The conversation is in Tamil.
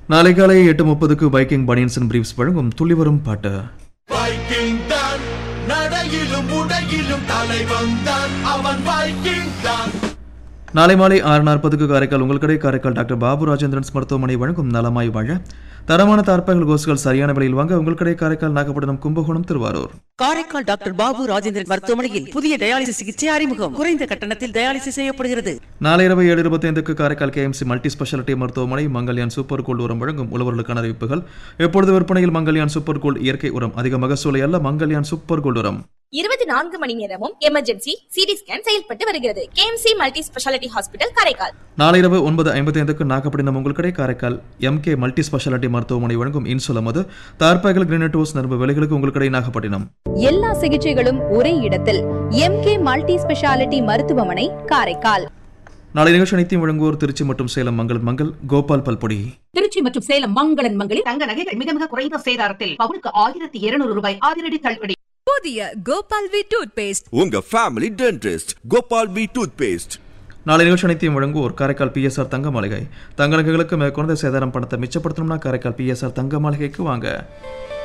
நாளை காலை எட்டு முப்பதுக்கு பைக்கிங் பனியன்ஸ் அண்ட் பிரீஃப்ஸ் வழங்கும் துள்ளி வரும் பாட்டு வைக்கிங் தான் நடையிலும் உடையிலும் தலைவன் தான் அவன் வைக்கிங் தான் நாளை மாலை ஆறு நாற்பதுக்கு காரைக்கால் உங்கள் கடை காரைக்கால் டாக்டர் பாபு ராஜேந்திரன்ஸ் மருத்துவமனை வழங்கும் நலமாய் வாழ தரமான தார்ப்பாய்கள் கோசுகள் சரியான விலையில் வாங்க உங்கள் கடை காரைக்கால் நாகப்பட்டினம் கும்பகோணம் திருவாரூர் காரைக்கால் டாக்டர் பாபு ராஜேந்திரன் மருத்துவமனையில் புதிய டயாலிசிஸ் சிகிச்சை அறிமுகம் குறைந்த கட்டணத்தில் டயாலிசிஸ் செய்யப்படுகிறது நாளை இரவு ஏழு இருபத்தைந்துக்கு காரைக்கால் கேஎம்சி மல்டி ஸ்பெஷாலிட்டி மருத்துவமனை மங்கல்யான் சூப்பர் கோல்டு உரம் வழங்கும் உழவர்களுக்கான அறிவிப்புகள் எப்பொழுது விற்பனையில் மங்கல்யான் சூப்பர் கோல்டு இயற்கை உரம் அதிக மகசூலை அல்ல மங்கல்யான் சூப்பர் கோல்டு உரம் இருபத்தி நான்கு மணி நேரமும் எமர்ஜென்சி சிடி ஸ்கேன் செயல்பட்டு வருகிறது KMC multi speciality hospital Karaikal நாளை இரவு ஒன்பது ஐம்பத்தைந்துக்கு நாகப்பட்டினம் உங்கள் கடை காரைக்கால் எம்கே மல்டி ஸ்பெஷாலிட்டி மருத்துவமனை வழங்கும் இன்சுலம் அது தார்ப்பாய்கள் கிரினட்டோஸ் நரம்பு விலைகளுக்கு உங்கள் கடை நாகப்பட்டினம் எல்லா சிகிச்சைகளும் ஒரே இடத்தில் எம்கே மல்டி ஸ்பெஷாலிட்டி மருத்துவமனை காரைக்கால் நாளை நிகழ்ச்சி அனைத்தையும் வழங்குவோர் திருச்சி மற்றும் சேலம் மங்கள் மங்கள் கோபால் பல்பொடி திருச்சி மற்றும் சேலம் மங்களன் மங்களில் தங்க நகைகள் மிக மிக குறைந்த சேதாரத்தில் பவுனுக்கு ஆயிரத்தி இருநூறு ரூபாய் அதிரடி தள்ளுபடி புதிய கோபால் வி டூத் பேஸ்ட் உங்க family dentist Gopal B toothpaste நாளை நிகழ்ச்சி அனைத்தையும் வழங்குவோர் காரைக்கால் பிஎஸ்ஆர் தங்க மாளிகை தங்க நகைகளுக்கு மேற்கொண்ட சேதாரம் பணத்தை மிச்சப்படுத்தணும்னா காரைக்கால் பிஎஸ்ஆர் தங்க மாளிகைக்கு வாங்க